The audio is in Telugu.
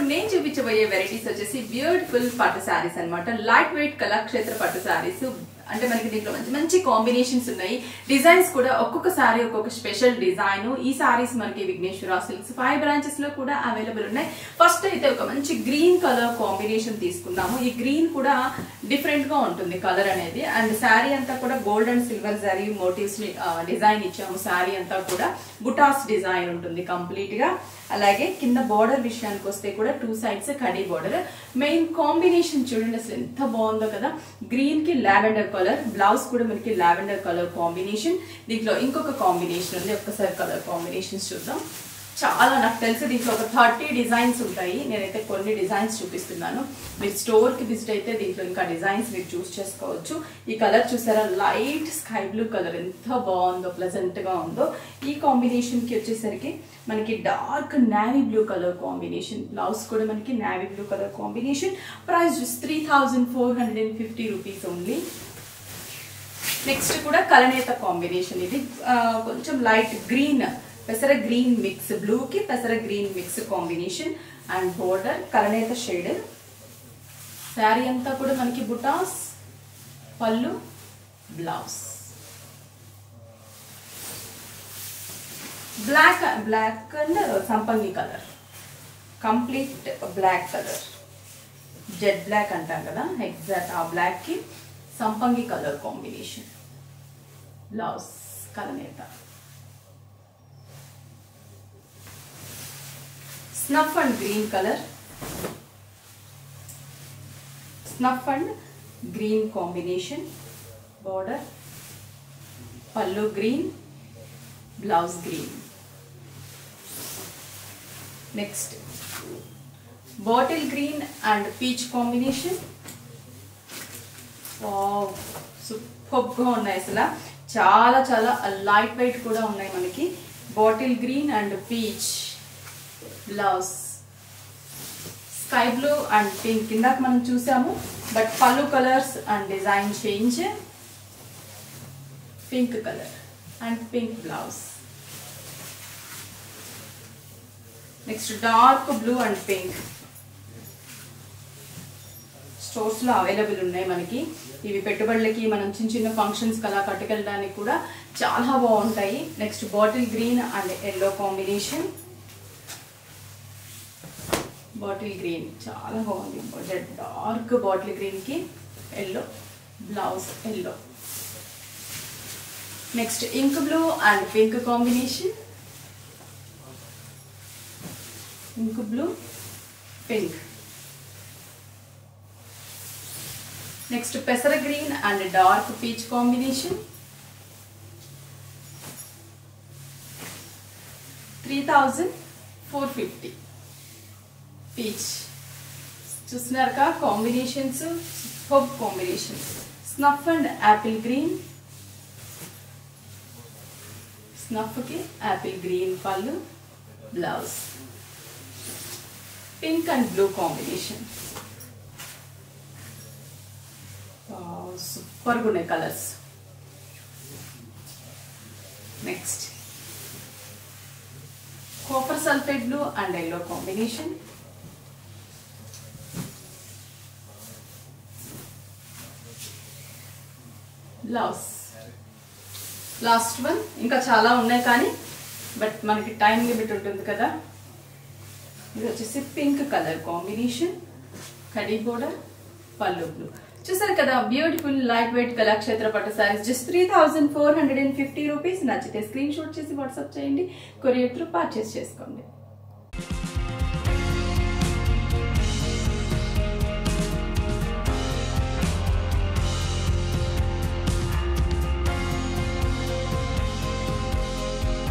ఇప్పుడు నేను చూపించబోయే వెరైటీస్ వచ్చేసి బ్యూటిఫుల్ పట్టు శారీస్ అన్నమాట లైట్ వెయిట్ కళాక్షేత్ర పట్టు శారీస్ అంటే మనకి దీంట్లో మంచి మంచి కాంబినేషన్స్ ఉన్నాయి డిజైన్స్ కూడా ఒక్కొక్క సారీ ఒక్కొక్క స్పెషల్ డిజైన్ ఈ సారీస్ మనకి విఘ్నేశ్వర సిల్క్స్ ఫైవ్ బ్రాంచెస్ లో కూడా అవైలబుల్ ఉన్నాయి ఫస్ట్ అయితే ఒక మంచి గ్రీన్ కలర్ కాంబినేషన్ తీసుకున్నాము ఈ గ్రీన్ కూడా డిఫరెంట్ గా ఉంటుంది కలర్ అనేది అండ్ శారీ అంతా కూడా gold and silver zari motives ని డిజైన్ ఇచ్చాము శారీ అంతా కూడా బుటాస్ డిజైన్ ఉంటుంది కంప్లీట్ గా అలాగే కింద బార్డర్ విషయానికి వస్తే కూడా టూ సైడ్స్ కడీ బార్డర్ మెయిన్ కాంబినేషన్ చూడండి అసలు ఎంత బాగుందో కదా గ్రీన్ కి లావెండర్ కలర్ బ్లౌజ్ కూడా మనకి లావెండర్ కలర్ కాంబినేషన్ దీంట్లో ఇంకొక కాంబినేషన్ ఉంది ఒక్కసారి కలర్ కాంబినేషన్స్ చూద్దాం చాలా నాకు తెలిసి దీంట్లో ఒక థర్టీ డిజైన్స్ ఉంటాయి నేనైతే కొన్ని డిజైన్స్ చూపిస్తున్నాను మీరు స్టోర్ కి విజిట్ అయితే దీంట్లో ఇంకా డిజైన్స్ మీరు చూస్ చేసుకోవచ్చు ఈ కలర్ చూసారా లైట్ స్కై బ్లూ కలర్ ఎంత బాగుందో ప్లెజెంట్ గా ఉందో ఈ కాంబినేషన్ కి వచ్చేసరికి మనకి dark navy blue colour combination blouse కూడా మనకి navy blue colour combination price three thousand four hundred and fifty rupees only next కూడా కలనేత కాంబినేషన్ ఇది ఆ, కొంచెం లైట్ గ్రీన్ పెసర గ్రీన్ మిక్స్ బ్లూ కి పెసర green mix combination and border కలనేత షేడ్ శారీ అంతా కూడా మనకి బుటాస్ పళ్ళు బ్లౌజ్ బ్లాక్ బ్లాక్ అండ్ సంపంగి colour complete black colour jet black అంటాం కదా ఎగ్జాక్ట్ ఆ బ్లాక్ కి సంపంగి కలర్ కాంబినేషన్ బ్లౌజ్ కలనేత snuff and green colour snuff and green combination border పళ్ళు green blouse green next bottle green and peach combination సూపర్గా ఉన్నాయి అసలు చాలా చాలా లైట్ వెయిట్ కూడా ఉన్నాయి మనకి bottle green and peach blouse sky blue and pink ఇందాక మనం చూసాము బట్ పళ్ళు colours and design change pink colour and pink blouse next dark blue and pink stores లో అవైలబుల్ ఉన్నాయి మనకి ఇవి పెట్టుబడులకి మనం చిన్న చిన్న ఫంక్షన్స్ అలా కట్టుకెళ్ళడానికి కూడా చాలా బాగుంటాయి next bottle green and yellow combination bottle green చాలా బాగుంది డార్క్ బాటిల్ గ్రీన్ కి yellow blouse yellow next ink blue and pink combination ink blue pink next పెసర green and dark peach combination three thousand four fifty peach చూస్తున్నారుగా combinations super combinations snuff and apple green స్నఫ్కి యాపిల్ గ్రీన్ పళ్ళు blouse pink and blue combination సూపర్గా ఉన్నాయి colours next copper sulphate blue and yellow combination blouse last one ఇంకా చాలా ఉన్నాయి కానీ బట్ మనకి టైం లిమిట్ ఉంటుంది కదా ఇది వచ్చేసి పింక్ కలర్ కాంబినేషన్ కడీ బోర్డర్ పళ్ళు బ్లూ చూసారు కదా బ్యూటిఫుల్ లైట్ వెయిట్ కళాక్షేత్ర పట్టు saris just three thousand four hundred and fifty rupees నచ్చితే స్క్రీన్ షాట్ చేసి వాట్సాప్ చేయండి కొరియర్ త్రూ పర్చేస్ చేసుకోండి